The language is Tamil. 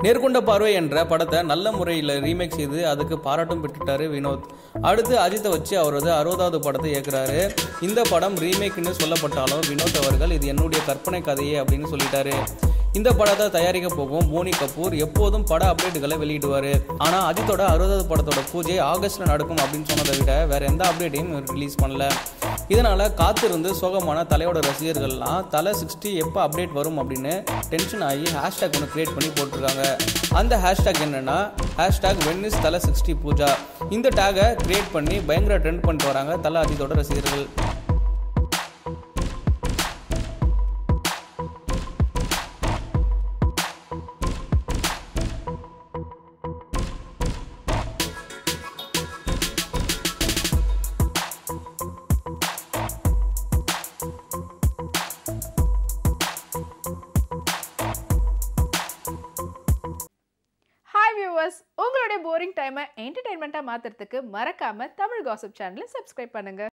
நேர்கொண்ட பார்வை என்ற படத்தை நல்ல முறையில் ரீமேக் செய்து அதுக்கு பாராட்டும் பெற்றுட்டாரு வினோத் அடுத்து அஜித்தை வச்சு அவரது அறுபதாவது படத்தை இயக்குறாரு இந்த படம் ரீமேக்னு சொல்லப்பட்டாலும் வினோத் அவர்கள் இது என்னுடைய கற்பனை கதையே அப்படின்னு சொல்லிட்டாரு இந்த படத்தை தயாரிக்க போகும் போனி கபூர் எப்போதும் பட அப்டேட்டுகளை வெளியிடுவார் ஆனால் அஜித்தோட அறுபதாவது படத்தோட பூஜை ஆகஸ்ட்ல நடக்கும் அப்படின்னு சொன்னதை விட வேற எந்த அப்டேட்டையும் ரிலீஸ் பண்ணல இதனால காத்திருந்து சோகமான தலையோட ரசிகர்கள்லாம் தலை சிக்ஸ்டி எப்போ அப்டேட் வரும் அப்படின்னு டென்ஷன் ஆகி ஹேஷ்டேக் ஒன்று கிரியேட் பண்ணி போட்டிருக்காங்க அந்த ஹேஷ்டேக் என்னன்னா ஹேஷ்டேக் வென்னிஸ் தலை சிக்ஸ்டி பூஜா இந்த டேகை கிரியேட் பண்ணி பயங்கர ட்ரெண்ட் பண்ணிட்டு வராங்க தலை அஜித்தோட ரசிகர்கள் ஹாய் வியூவர்ஸ் உங்களுடைய போரிங் டைமை என்டர்டைன்மெண்ட்டாக மாற்றுறதுக்கு மறக்காம தமிழ் காசிப் சேனலை சப்ஸ்கிரைப் பண்ணுங்க